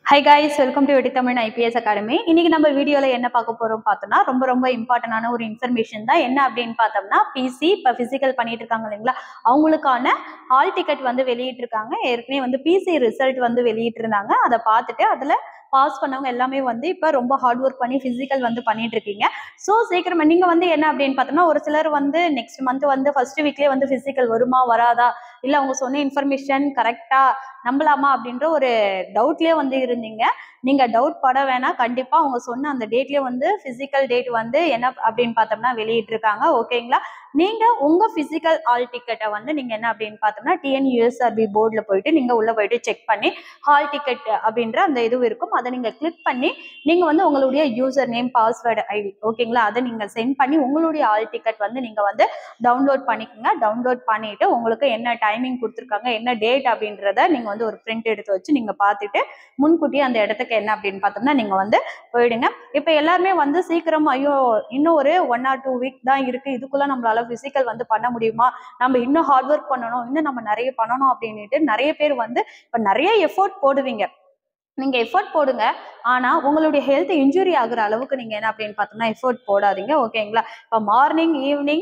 hi guys welcome to வெடி Tamil IPS academy இன்னைக்கு நம்ம வீடியோல என்ன பார்க்க போறோம் பார்த்தோம்னா ரொம்ப ரொம்ப இம்பார்ட்டன்டான ஒரு இன்ஃபர்மேஷன் தான் என்ன அப்படின்னு பார்த்தோம்னா பிசி இப்போ பிசிக்கல் பண்ணிட்டு இருக்காங்க இல்லைங்களா அவங்களுக்கான ஹால் டிக்கெட் வந்து வெளியிட்டிருக்காங்க ஏற்கனவே வந்து பிசி ரிசல்ட் வந்து வெளியிட்டிருந்தாங்க அதை பார்த்துட்டு அதுல பாஸ் பண்ணவங்க எல்லாமே வந்து இப்போ ரொம்ப ஹார்ட் ஒர்க் பண்ணி ஃபிசிக்கல் வந்து பண்ணிட்டு இருக்கீங்க ஸோ சீக்கிரமா நீங்க வந்து என்ன அப்படின்னு பார்த்தோம்னா ஒரு சிலர் வந்து நெக்ஸ்ட் மந்த் வந்து ஃபர்ஸ்ட் வீக்லேயே வந்து ஃபிசிக்கல் வருமா வராதா இல்லை அவங்க சொன்ன இன்ஃபர்மேஷன் கரெக்டா நம்பலாமா அப்படின்ற ஒரு டவுட்லயே வந்து இருந்தீங்க நீங்க டவுட் பட வேணாம் கண்டிப்பா அவங்க சொன்ன அந்த டேட்லயே வந்து பிசிக்கல் டேட் வந்து என்ன அப்படின்னு பார்த்தோம்னா வெளியிட்டிருக்காங்க ஓகேங்களா நீங்க உங்க பிசிக்கல் ஆல் டிக்கெட்டை வந்து நீங்க என்ன அப்படின்னு பார்த்தோம்னா டிஎன்யூஎஸ்ஆர்பி போர்டில் போயிட்டு நீங்க உள்ள போயிட்டு செக் பண்ணி ஹால் டிக்கெட் அப்படின்ற அந்த இது இருக்கும் அதை நீங்க கிளிக் பண்ணி நீங்க வந்து உங்களுடைய யூசர் நேம் பாஸ்வேர்டு ஐடி ஓகேங்களா அதை நீங்க சென்ட் பண்ணி உங்களுடைய ஆல் டிக்கெட் வந்து நீங்க வந்து டவுன்லோட் பண்ணிக்கோங்க டவுன்லோட் பண்ணிட்டு உங்களுக்கு என்ன டைமிங் கொடுத்துருக்காங்க என்ன டேட் அப்படின்றத நீங்க வந்து ஒரு பிரிண்ட் எடுத்து வச்சு நீங்க பார்த்துட்டு முன்கூட்டியே அந்த இடத்துக்கு என்ன அப்படின்னு பார்த்தோம்னா நீங்க வந்து போயிடுங்க இப்போ எல்லாருமே வந்து சீக்கிரம் ஐயோ இன்னும் ஒரு ஒன் ஆர் டூ வீக் தான் இருக்கு இதுக்குள்ள நம்மளால பிசிக்கல் வந்து பண்ண முடியுமா நம்ம இன்னும் ஹார்ட் ஒர்க் பண்ணணும் இன்னும் நம்ம நிறைய பண்ணணும் அப்படின்னுட்டு நிறைய பேர் வந்து இப்போ நிறைய எஃபோர்ட் போடுவீங்க நீங்க எஃபோர்ட் போடுங்க ஆனா உங்களுடைய ஹெல்த் இன்ஜுரி ஆகுற அளவுக்கு நீங்க என்ன அப்படின்னு பார்த்தோம்னா எஃபோர்ட் போடாதீங்க ஓகேங்களா இப்போ மார்னிங் ஈவினிங்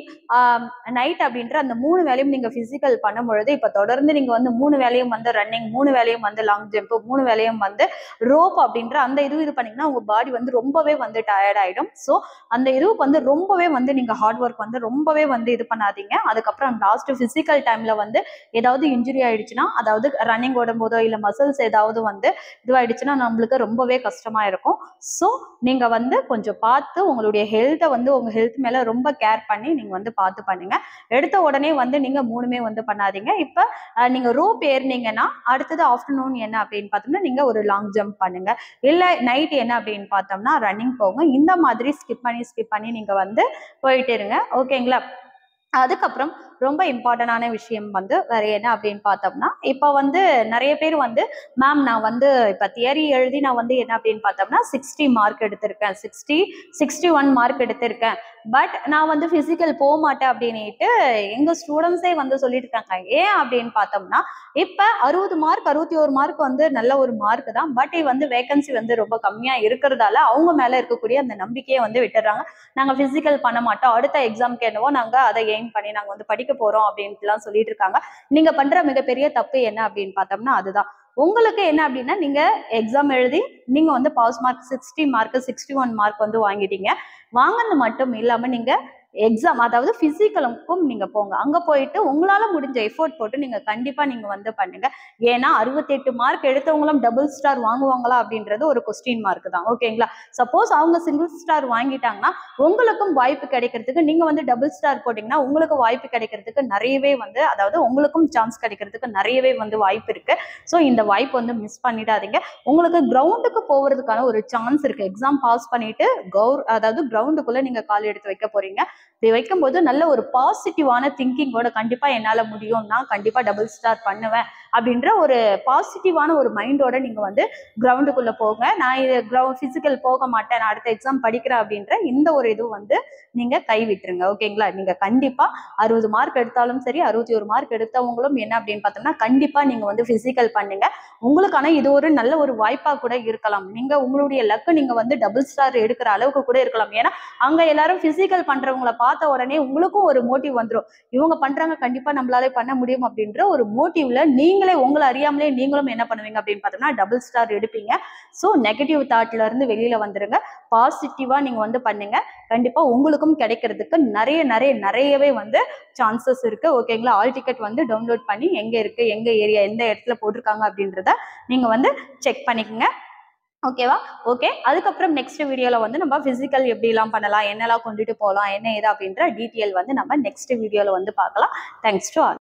நைட் அப்படின்ற அந்த மூணு வேலையும் நீங்க பிசிக்கல் பண்ணும் பொழுது இப்போ தொடர்ந்து நீங்க வந்து மூணு வேலையும் வந்து ரன்னிங் மூணு வேலையும் வந்து லாங் ஜம்ப் மூணு வேலையும் வந்து ரோப் அப்படின்ற அந்த இது இது பண்ணீங்கன்னா உங்க பாடி வந்து ரொம்பவே வந்து டயர்ட் ஆயிடும் ஸோ அந்த இதுவுக்கு வந்து ரொம்பவே வந்து நீங்க ஹார்ட் ஒர்க் வந்து ரொம்பவே வந்து இது பண்ணாதீங்க அதுக்கப்புறம் லாஸ்ட் பிசிக்கல் டைம்ல வந்து ஏதாவது இன்ஜுரி ஆயிடுச்சுன்னா அதாவது ரன்னிங் ஓடும்போதோ இல்லை மசில்ஸ் ஏதாவது வந்து இதுவாயிடுச்சுன்னா நம்மளுக்கு ரொம்பவே கஷ்டமா இருக்கும் ஸோ நீங்க வந்து கொஞ்சம் பார்த்து உங்களுடைய ஹெல்த்தை வந்து உங்க ஹெல்த் மேல ரொம்ப கேர் பண்ணி நீங்க வந்து பார்த்து பண்ணுங்க எடுத்த உடனே வந்து நீங்க மூணுமே வந்து பண்ணாதீங்க இப்போ அஹ், நீங்க ரோப் ஏறினீங்கன்னா அடுத்தது ஆஃப்டர்நூன் என்ன அப்படின்னு பார்த்தோம்னா நீங்க ஒரு லாங் ஜம்ப் பண்ணுங்க இல்ல நைட் என்ன அப்படின்னு பார்த்தோம்னா ரன்னிங் போங்க இந்த மாதிரி ஸ்கிப் பண்ணி ஸ்கிப் பண்ணி நீங்க வந்து போயிட்டு இருங்க ஓகேங்களா அதுக்கப்புறம் ரொம்ப இம்பார்ட்டண்டான விஷயம் வந்து வேற என்ன அப்படின்னு பார்த்தோம்னா இப்போ வந்து நிறைய பேர் வந்து மேம் நான் வந்து இப்போ தியரி எழுதி நான் வந்து என்ன அப்படின்னு பார்த்தோம்னா சிக்ஸ்டி மார்க் எடுத்திருக்கேன் சிக்ஸ்டி சிக்ஸ்டி ஒன் மார்க் எடுத்திருக்கேன் பட் நான் வந்து ஃபிசிக்கல் போக மாட்டேன் அப்படின்னுட்டு எங்கள் ஸ்டூடெண்ட்ஸே வந்து சொல்லிட்டு இருக்காங்க ஏன் அப்படின்னு பார்த்தோம்னா இப்போ அறுபது மார்க் அறுபத்தி ஒரு மார்க் வந்து நல்ல ஒரு மார்க் தான் பட் வந்து வேகன்சி வந்து ரொம்ப கம்மியாக இருக்கிறதால அவங்க மேலே இருக்கக்கூடிய அந்த நம்பிக்கையை வந்து விட்டுறாங்க நாங்கள் ஃபிசிக்கல் பண்ண மாட்டோம் அடுத்த எக்ஸாம்க்கு என்னவோ நாங்கள் அதை எய்ம் பண்ணி நாங்கள் வந்து படிக்க போகிறோம் அப்படின்ட்டுலாம் சொல்லிட்டு இருக்காங்க நீங்கள் பண்ணுற மிகப்பெரிய தப்பு என்ன அப்படின்னு பார்த்தோம்னா அதுதான் உங்களுக்கு என்ன அப்படின்னா நீங்க எக்ஸாம் எழுதி நீங்க வந்து pass mark sixty mark sixty one mark வந்து வாங்கிட்டீங்க வாங்கினது மட்டும் இல்லாம நீங்க எக்ஸாம் அதாவது பிசிக்கலுக்கும் நீங்க போங்க அங்க போயிட்டு உங்களால முடிஞ்ச எஃபோர்ட் போட்டு நீங்க கண்டிப்பா நீங்க வந்து பண்ணுங்க ஏன்னா அறுபத்தெட்டு மார்க் எடுத்தவங்களும் டபுள் ஸ்டார் வாங்குவாங்களா அப்படின்றது ஒரு கொஸ்டின் மார்க் தான் ஓகேங்களா சப்போஸ் அவங்க சிங்கிள் ஸ்டார் வாங்கிட்டாங்கன்னா உங்களுக்கும் வாய்ப்பு கிடைக்கிறதுக்கு நீங்க வந்து டபுள் ஸ்டார் போட்டீங்கன்னா உங்களுக்கு வாய்ப்பு கிடைக்கிறதுக்கு நிறையவே வந்து அதாவது உங்களுக்கும் சான்ஸ் கிடைக்கிறதுக்கு நிறையவே வந்து வாய்ப்பு இருக்கு ஸோ இந்த வாய்ப்பு வந்து மிஸ் பண்ணிடாதீங்க உங்களுக்கு கிரவுண்டுக்கு போகிறதுக்கான ஒரு சான்ஸ் இருக்கு எக்ஸாம் பாஸ் பண்ணிட்டு கவுர் அதாவது கிரவுண்டுக்குள்ள நீங்க கால் எடுத்து வைக்க போறீங்க இப்படி வைக்கும்போது நல்ல ஒரு பாசிட்டிவான திங்கிங்கோட கண்டிப்பா என்னால முடியும் நான் கண்டிப்பா டபுள் ஸ்டார் பண்ணுவேன் அப்படின்ற ஒரு பாசிட்டிவான ஒரு மைண்டோட நீங்க வந்து கிரவுண்டுக்குள்ள போங்க நான் இது கிரவுண்ட் பிசிக்கல் போக மாட்டேன் நான் அடுத்த எக்ஸாம் படிக்கிறேன் அப்படின்ற இந்த ஒரு இது வந்து நீங்க கை விட்டுருங்க ஓகேங்களா நீங்க கண்டிப்பா அறுபது மார்க் எடுத்தாலும் சரி அறுபத்தி ஒரு மார்க் எடுத்தவங்களும் என்ன அப்படின்னு பார்த்தோம்னா கண்டிப்பா நீங்க வந்து பிசிக்கல் பண்ணுங்க உங்களுக்கான இது ஒரு நல்ல ஒரு வாய்ப்பா கூட இருக்கலாம் நீங்க உங்களுடைய லக்கு நீங்க வந்து டபுள் ஸ்டார் எடுக்கிற அளவுக்கு கூட இருக்கலாம் ஏன்னா அங்க எல்லாரும் பிசிக்கல் பண்றவங்கள பார்த்த உடனே உங்களுக்கும் ஒரு மோட்டிவ் வந்துடும் இவங்க பண்றாங்க கண்டிப்பா நம்மளாலே பண்ண முடியும் அப்படின்ற ஒரு மோட்டிவ்ல நீங்களே உங்களை அறியாமலே நீங்களும் என்ன பண்ணுவீங்க அப்படின்னு பார்த்தோம்னா டபுள் ஸ்டார் எடுப்பீங்க ஸோ நெகட்டிவ் தாட்ல இருந்து வெளியில வந்துருங்க பாசிட்டிவா நீங்க வந்து பண்ணுங்க கண்டிப்பா உங்களுக்கும் கிடைக்கிறதுக்கு நிறைய நிறைய நிறையவே வந்து சான்சஸ் இருக்கு ஓகேங்களா ஆல் டிக்கெட் வந்து டவுன்லோட் பண்ணி எங்க இருக்கு எங்க ஏரியா எந்த இடத்துல போட்டிருக்காங்க அப்படின்றத நீங்க வந்து செக் பண்ணிக்கோங்க ஓகேவா ஓகே அதுக்கப்புறம் நெக்ஸ்ட் வீடியோல வந்து நம்ம பிசிக்கல் எப்படிலாம் பண்ணலாம் என்னெல்லாம் கொண்டுட்டு போகலாம் என்ன ஏது அப்படின்ற டீட்டெயில் வந்து நம்ம நெக்ஸ்ட் வீடியோல வந்து பார்க்கலாம் தேங்க்ஸ் டு ஆல்